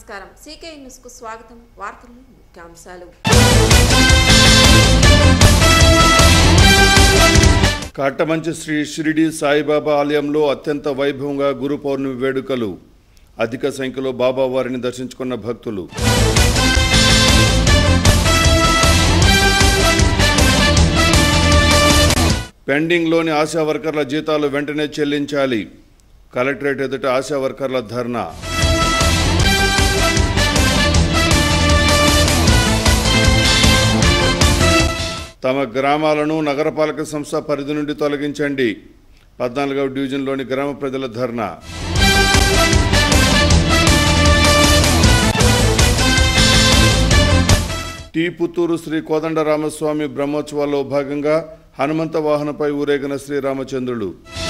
నమస్కారం CK news కు స్వాగతం వార్తలు ముఖ్యాంశాలు కట్టమంచి శ్రీ షిరిడి సాయిబాబా ఆలయంలో అత్యంత వైభవంగా గురు పౌర్ణమి వేడుకలు అధిక సంఖ్యలో బాబా వారిని దర్శించుకున్న భక్తులు పెండింగ్లోని ఆశా వర్కర్ల జీతాలు వెంటనే చెల్లించాలి కలెక్టరేట్ ఎదుట ఆశా వర్కర్ల ధర్నా తమ గ్రామాలను నగరపాలక సంస్థ పరిధి నుండి తొలగించండి పద్నాలుగవ డివిజన్లోని గ్రామ ప్రజల ధర్నా టీ పుత్తూరు శ్రీ కోదండరామస్వామి బ్రహ్మోత్సవాల్లో భాగంగా హనుమంత వాహనపై ఊరేగిన శ్రీరామచంద్రుడు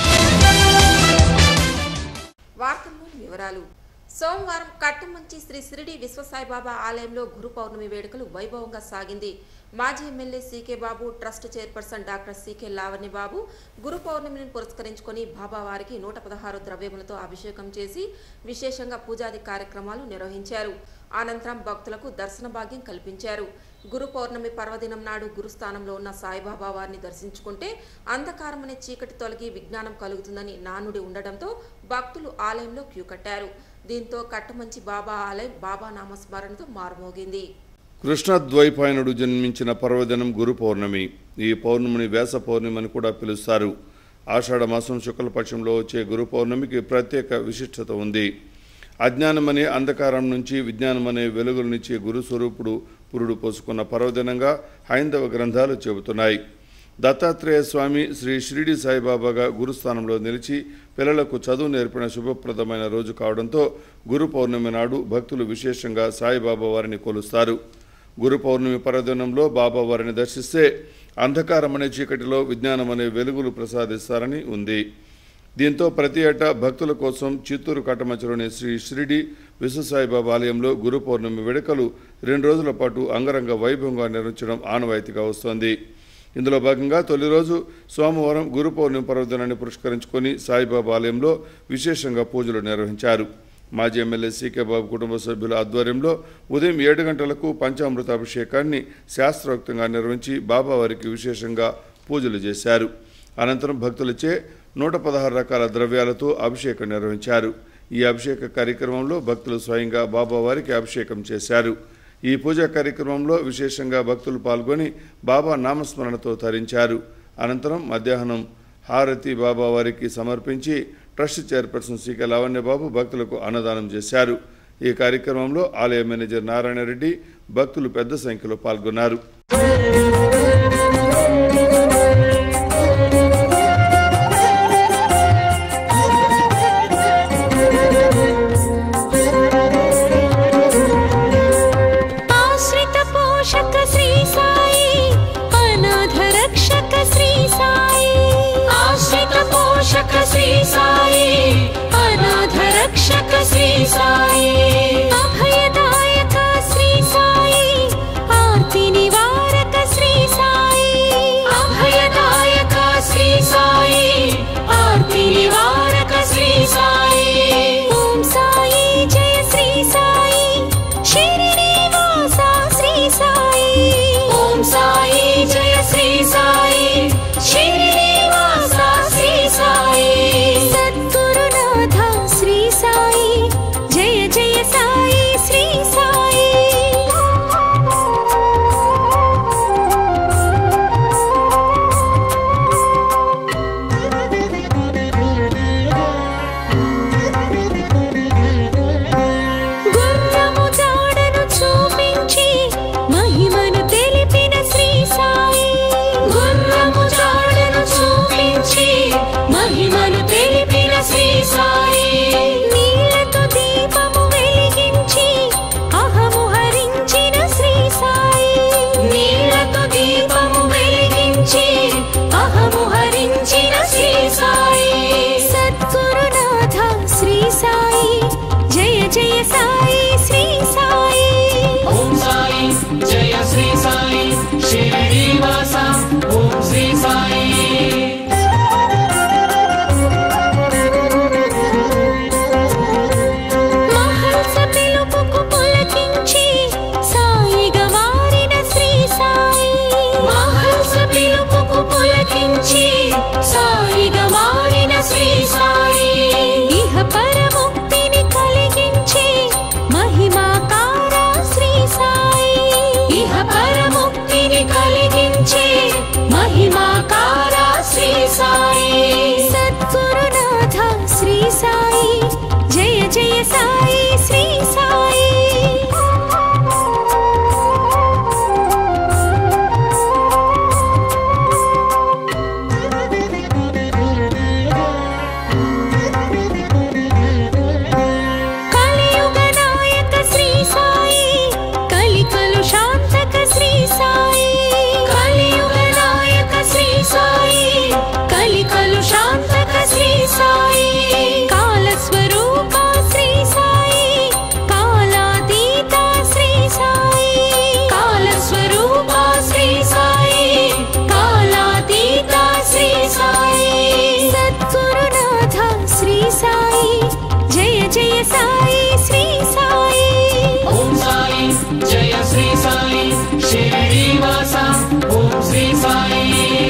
వార్తల్లో వివరాలు సోమవారం కట్టమంచి శ్రీ సిరిడి విశ్వసాయిబాబా ఆలయంలో గురు పౌర్ణమి వేడుకలు వైభవంగా సాగింది మాజీ MLA CK Babu trust chairperson doctor CK Lavanya Babu గురు పౌర్ణమిని పురస్కరించుకొని బాబా వారికి నూట పదహారు ద్రవ్యములతో అభిషేకం చేసి విశేషంగా పూజాది కార్యక్రమాలు నిర్వహించారు అనంతరం భక్తులకు దర్శన భాగ్యం కల్పించారు గురు పౌర్ణమి పర్వదినం నాడు గురుస్థానంలో ఉన్న సాయిబాబా వారిని దర్శించుకుంటే అంధకారం అనే చీకటి తొలగి విజ్ఞానం కలుగుతుందని నానుడి ఉండడంతో భక్తులు ఆలయంలో క్యూ కట్టారు దీంతో కట్టమంచి బాబా ఆలయం బాబా నామస్మరణతో మారుమోగింది కృష్ణద్వైపాయనుడు జన్మించిన పర్వదినం గురు పౌర్ణమి ఈ పౌర్ణమిని వ్యాస పౌర్ణమి అని కూడా పిలుస్తారు ఆషాఢ మాసం శుక్లపక్షంలో వచ్చే గురు పౌర్ణమికి ప్రత్యేక విశిష్టత ఉంది అజ్ఞానమనే అంధకారం నుంచి విజ్ఞానమనే వెలుగులనిచ్చే గురు స్వరూపుడు పురుడు పోసుకున్న పర్వదినంగా హైందవ గ్రంథాలు చెబుతున్నాయి దత్తాత్రేయ స్వామి శ్రీ షిరిడి సాయిబాబాగా గురుస్థానంలో నిలిచి పిల్లలకు చదువు నేర్పిన శుభప్రదమైన రోజు కావడంతో గురు పౌర్ణమి నాడు భక్తులు విశేషంగా సాయిబాబా వారిని కొలుస్తారు గురు పౌర్ణమి పర్వదినంలో బాబా వారిని దర్శిస్తే అంధకారం అనే చీకటిలో విజ్ఞానం అనే వెలుగులు ప్రసాదిస్తారని ఉంది దీంతో ప్రతి ఏటా భక్తుల కోసం చిత్తూరు కట్టమచ్చలోని శ్రీ షిరిడి విశ్వసాయిబాబా ఆలయంలో గురు పౌర్ణమి వేడుకలు రెండు రోజుల పాటు అంగరంగ వైభవంగా నిర్వహించడం ఆనవాయితీగా వస్తోంది ఇందులో భాగంగా తొలి రోజు సోమవారం గురు పౌర్ణమి పర్వదినాన్ని పురస్కరించుకొని సాయిబాబా ఆలయంలో విశేషంగా పూజలు నిర్వహించారు మాజీ ఎమ్మెల్యే సీకే బాబు కుటుంబ సభ్యుల ఆధ్వర్యంలో ఉదయం ఏడు గంటలకు పంచామృత అభిషేకాన్ని శాస్త్రోక్తంగా నిర్వహించి బాబా వారికి విశేషంగా పూజలు చేశారు అనంతరం భక్తులచే నూట పదహారు రకాల ద్రవ్యాలతో అభిషేకం నిర్వహించారు ఈ అభిషేక కార్యక్రమంలో భక్తులు స్వయంగా బాబా వారికి అభిషేకం చేశారు ఈ పూజా కార్యక్రమంలో విశేషంగా భక్తులు పాల్గొని బాబా నామస్మరణతో తరించారు అనంతరం మధ్యాహ్నం హారతి బాబా వారికి సమర్పించి ట్రస్ట్ చైర్పర్సన్ సీకే లావణ్యబాబు భక్తులకు అన్నదానం చేశారు ఈ కార్యక్రమంలో ఆలయ మేనేజర్ నారాయణరెడ్డి భక్తులు పెద్ద సంఖ్యలో పాల్గొన్నారు ఆశ్రిత పోషక శ్రీ సాయి అనాథ రక్షక శ్రీ సాయి ఆశ్రిత పోషక శ్రీ సాయి అనాథ రక్షక శ్రీ సాయి అభయదాయక శ్రీ సాయి ఆర్తి నివారక శ్రీ సాయి అభయదాయక శ్రీ సాయి ఆర్తి నివారక శ్రీ సాయి ఓం సాయి జయ శ్రీ సాయి షిరిడి వాస శ్రీ సాయి ఓం సాయి జయ శ్రీ సాయి షిరిడి వాస శ్రీ సాయి సద్గురునాథ శ్రీ సాయి జయ జయ సాయి శ్రీ సాయి గుర్రము జాడను చూపించి మహిమను తెలిపిన శ్రీ సాయి గుర్రము జాడను చూపించి మహిమను తెలిపిన శ్రీ సాయి నీలతో దీపము వెలిగించి అహము హరించిన శ్రీ సాయి నీలతో దీపము వెలిగించి అహము హరించిన శ్రీ సాయి సద్గురునాథ శ్రీ సాయి జయ జయ సాయి శ్రీ సాయి ఓం సాయి జయ శ్రీ సాయి శ్రీనివాస ఓం శ్రీ సాయి మహర్ష పిలుపుకు జయ సాయి శ్రీ సాయి కలియుగ నాయక శ్రీ సాయి కలికలు శాంతక శ్రీ సాయి కలియుగ నాయక శ్రీ సాయి కలికలు శాంతక శ్రీ సాయి కాల స్వరూప శ్రీ సాయి కాలాతీత శ్రీ సాయి కాల స్వరూప శ్రీ సాయి కాలాతీత శ్రీ సాయి సద్గురునాథ శ్రీ సాయి జయ జయ సాయి శ్రీ సాయి ఓం సాయి జయ శ్రీ సాయి శ్రీనివాస ఓం శ్రీ సాయి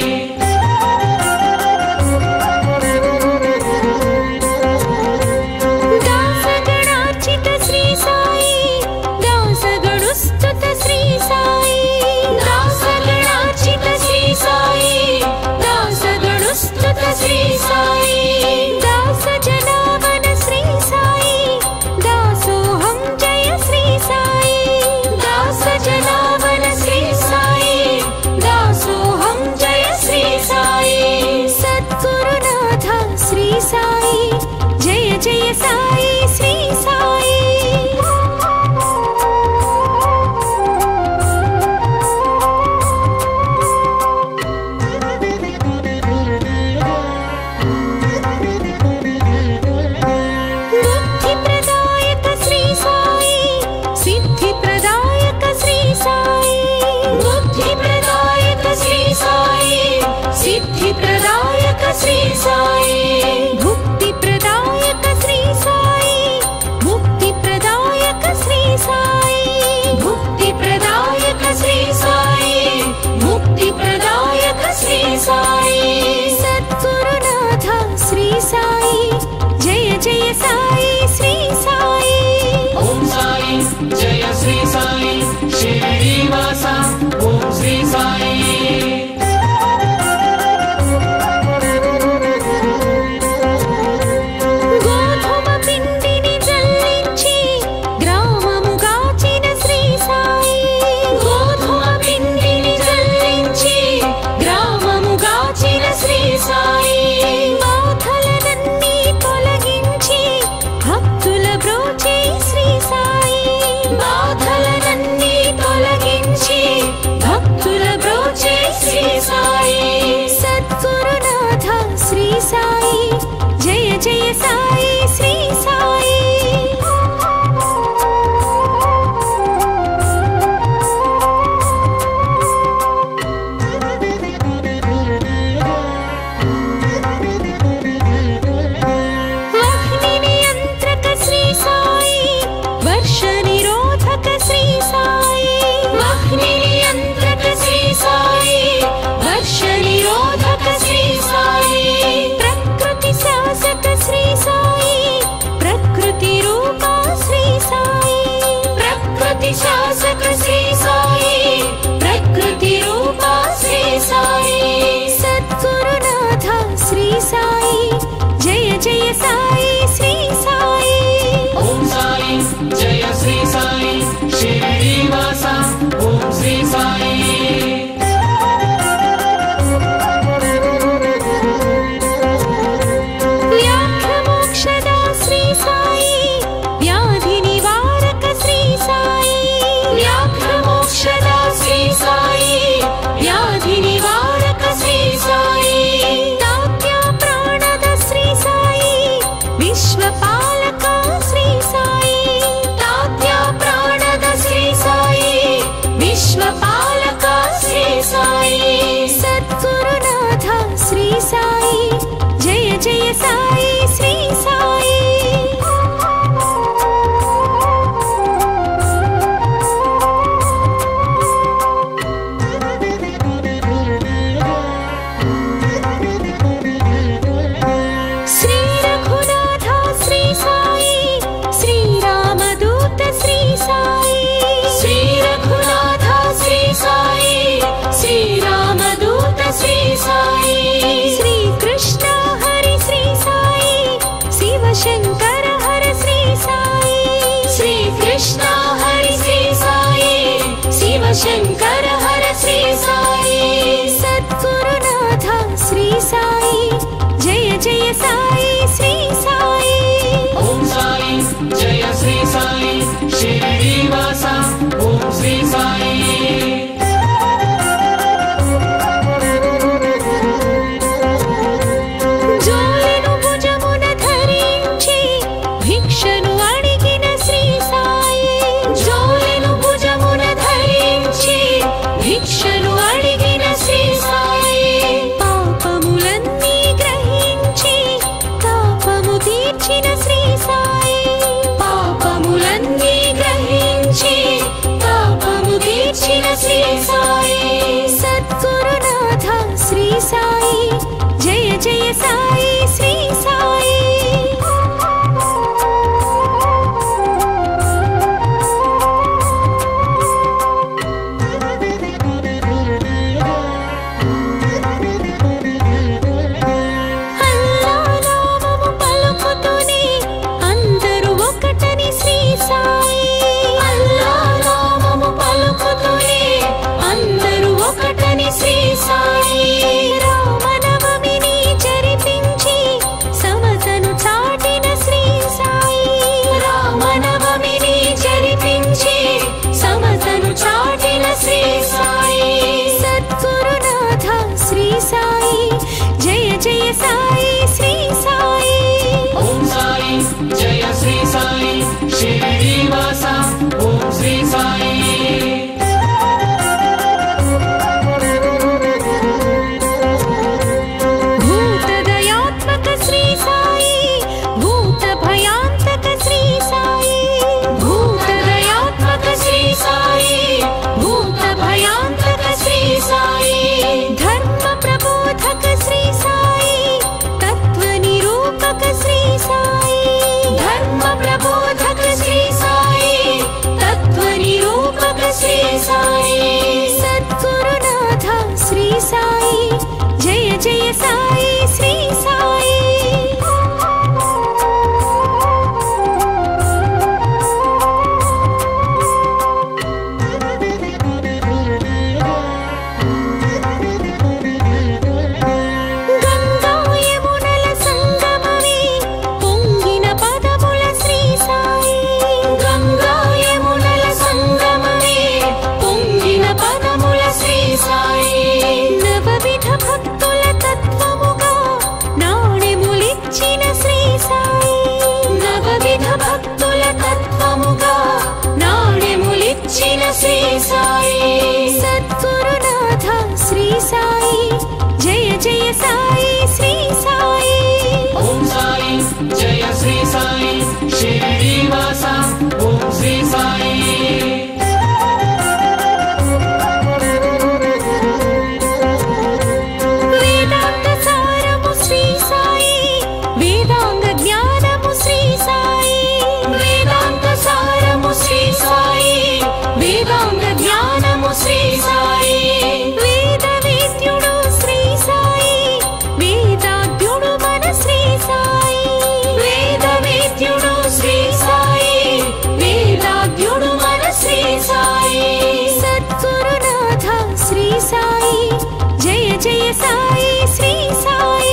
దాసగణార్చిత శ్రీ సాయి దాసగణుస్తుత శ్రీ సాయి దాసగణార్చిత శ్రీ సాయి దాసగణుస్తుత శ్రీ సాయి దాస జనావన శ్రీ సాయి దాసోహం జయ శ్రీ సాయి దాస జనావన శ్రీ సాయి దాసోహం జయ శ్రీ సాయి సద్గురునాథ శ్రీ సాయి జయ జయ సాయి శ్రీ సాయి బుద్ధి ప్రదాయక శ్రీ సాయి సిద్ధి ప్రదాయక శ్రీ సాయి బుద్ధి ప్రదాయక శ్రీ సాయి సిద్ధి ప్రదాయక శ్రీ సాయి భుక్తి ప్రదాయక శ్రీ సాయి ముక్తి ప్రదాయక శ్రీ సాయి భుక్తి ప్రదాయక శ్రీ సాయి ముక్తి ప్రదాయక శ్రీ సాయి సద్గురునాథ శ్రీ సాయి జయ జయ సాయి శ్రీ సాయి ఓం సాయి జయ శ్రీ సాయి శ్రీనివాస ఓం శ్రీ సాయి గోధుమ పిండిని జల్లించి గ్రామముగాచిన శ్రీ సాయి గోధుమ పిండిని జల్లించి గ్రామముగాచిన శ్రీ సాయి బాధలనన్నీ తొలగించి భక్తుల బ్రోచే శ్రీ సాయి బాధలనన్నీ తొలగించి భక్తుల బ్రోచే శ్రీ సాయి సద్గురునాథ శ్రీ సాయి జయ జయ సాయి శ్రీ సాయి వాహిని నియంత్రక శ్రీ సాయి వర్ష నిరోధక శ్రీ సాయి వాహిని నియంత్రక శ్రీ సాయి వర్ష నిరోధక శ్రీ సాయి ప్రకృతి శాసక శ్రీ సాయి ప్రకృతి రూప శ్రీ సాయి ప్రకృతి శాసక శ్రీ సాయి ప్రకృతి రూప శ్రీ సాయి సద్గురునాథ శ్రీ సాయి జయ జయ సాయి శ్రీ సాయి ఓం సాయి జయ శ్రీ సాయి శ్రీనివాస ఓం శ్రీ సాయి వ్యాఘ్రమోక్షదా శ్రీ సాయి వ్యాధి నివారక శ్రీ సాయి వ్యాఘ్రమోక్షదా శ్రీ సాయి వ్యాధి నివారక శ్రీ సాయి దాత్య ప్రాణద శ్రీ సాయి విశ్వపాలక శ్రీ సాయి దాత్య ప్రాణద శ్రీ సాయి విశ్వపాలక శ్రీ సాయి సద్గురునాథ శ్రీ సాయి జయ జయ సాయి శ్రీ సాయి శ్రీ రఘునాథ శ్రీ సాయి శ్రీరామదూత శ్రీ సాయి శ్రీ రఘునాథ శ్రీ సాయి శ్రీరామదూత శ్రీ సాయి శ్రీ కృష్ణ హరి శ్రీ సాయి సాయి శ్రీ సాయి ఓం సాయి జయ శ్రీ సాయి శ్రీనివాస ఓం శ్రీ సాయి జోలెను భుజమున ధరించి భిక్షను అడిగిన శ్రీ సాయి జోలెను భుజమున ధరించి భిక్షను అడిగిన శ్రీ సాయి పాపములన్నీ గ్రహించి తాపము తీర్చిన శ్రీ సాయి పాపములన్నీ గ్రహించి తాపము తీర్చిన శ్రీ సాయి సద్గురునాథ శ్రీ సాయి జయ జయ సాయి శ్రీ సాయి అల్లా నామము పలుకుతూనే అందరూ ఒకటని శ్రీ సాయి అల్లా నామము పలుకుతూనే అందరూ ఒకటని శ్రీ సాయి రామనవమిని జరిపించి సమతను చాటిన శ్రీ సాయి రామనవమిని జరిపించి సమతను చాటిన శ్రీ సాయి సద్గురునాథ శ్రీ సాయి జయ జయ సాయి శ్రీ సాయి ఓం సాయి జయ శ్రీ సాయి శ్రీనివాస ఓం శ్రీ సాయి భూతదయాత్మక శ్రీ సాయి భూత భయాంతక శ్రీ సాయి భూతదయాత్మక శ్రీ సాయి భూత భయాంతక శ్రీ సాయి ధర్మ ప్రబోధక శ్రీ సాయి తత్వ నిరూపక శ్రీ సాయి ధర్మ ప్రబోధక శ్రీ సాయి తత్వ నిరూపక శ్రీ సాయి సద్గురునాథ శ్రీ సాయి జయ జయ సాయి శ్రీ సాయి గంగా యమునల సంగమమే పొంగిన పదముల శ్రీ సాయి గంగా యమునల సంగమమే పొంగిన పదముల శ్రీ సాయి నవవిధ భక్తుల తత్వముగా నాణెములిచ్చిన శ్రీ సాయి నవవిధ భక్తుల తత్వముగా నాణెములిచ్చిన శ్రీ సాయి సద్గురునాథ శ్రీ సాయి జయ జయ సాయి శ్రీ సాయి ఓం సాయి జయ శ్రీ సాయి శ్రీనివాస ఓం శ్రీ సాయి వేదాంత సారము శ్రీ సాయి వేదాంగ జ్ఞానము శ్రీ సాయి వేదాంత సారము శ్రీ సాయి వేదాంగ జ్ఞానము శ్రీ సాయి వేద వేద్యుడు శ్రీ సాయి వేదాద్యుడు మన శ్రీ సాయి వేద వేద్యుడు శ్రీ సాయి వేదాద్యుడు మన శ్రీ సాయి సద్గురునాథ శ్రీ సాయి జయ జయ సాయి శ్రీ సాయి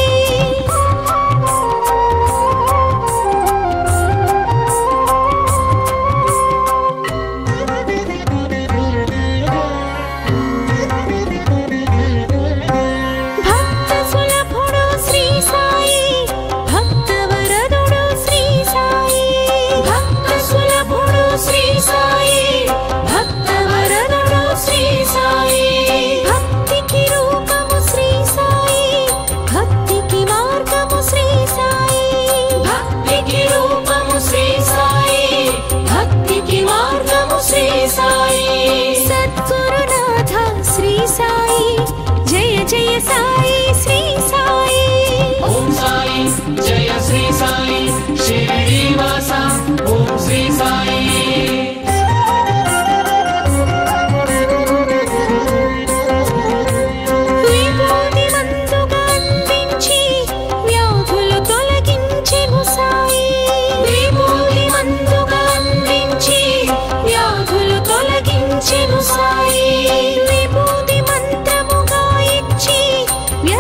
భక్త సులభుడు శ్రీ సాయి భక్త వరదుడు శ్రీ సాయి భక్త సులభుడు శ్రీ సాయి భక్త వరదుడు శ్రీ సాయి భక్తికి రూపము శ్రీ సాయి భక్తికి మార్గము శ్రీ సాయి భక్తికి రూపము శ్రీ సాయి భక్తికి మార్గము శ్రీ సాయి సద్గురునాథ శ్రీ సాయి జయ జయ సాయి శ్రీ సాయి ఓం సాయి జయ శ్రీ సాయి శ్రీనివాస ఓం శ్రీ సాయి విభూతి మందుగా అందించి వ్యాధులు తొలగించెను సాయి విభూతి మందుగా అందించి వ్యాధులు తొలగించెను సాయి విభూతి మంత్రముగా ఇచ్చి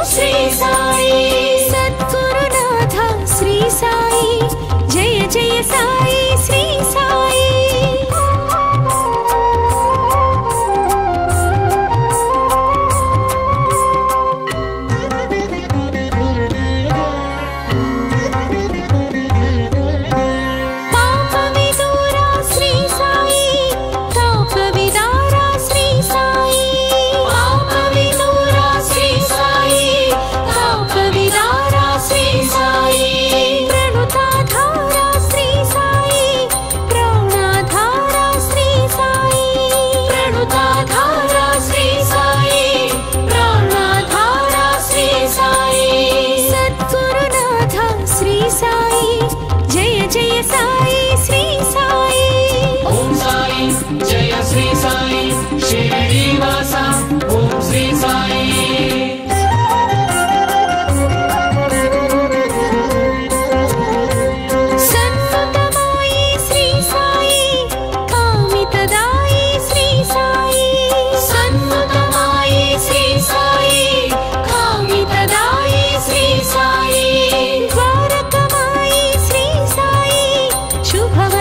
శ్రీ సాయి సద్గురునాథ శ్రీ సాయి జయ జయ సాయి శ్రీ సాయి పాప విదూరా శ్రీ సాయి తాప విదారా శ్రీ సాయి పాప విదూరా శ్రీ సాయి తాప విదారా శ్రీ సాయి ప్రణుతాధారా శ్రీ సాయి ప్రాణాధారా శ్రీ సాయి ప్రణుతాధారా శ్రీ సాయి ప్రాణాధారా శ్రీ సాయి సద్గురునాథ శ్రీ సాయి జయ జయ సాయి శ్రీ సాయి ఓం సాయి జయ శ్రీ సాయి శ్రీనివాస ఓం శ్రీ సాయి సన్నుతమాయి శ్రీ సాయి కామితదాయి శ్రీ సాయి సన్నుతమాయి శ్రీ సాయి కామితదాయి శ్రీ సాయి ద్వారకమాయి శ్రీ సాయి శుభవ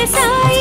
సాయి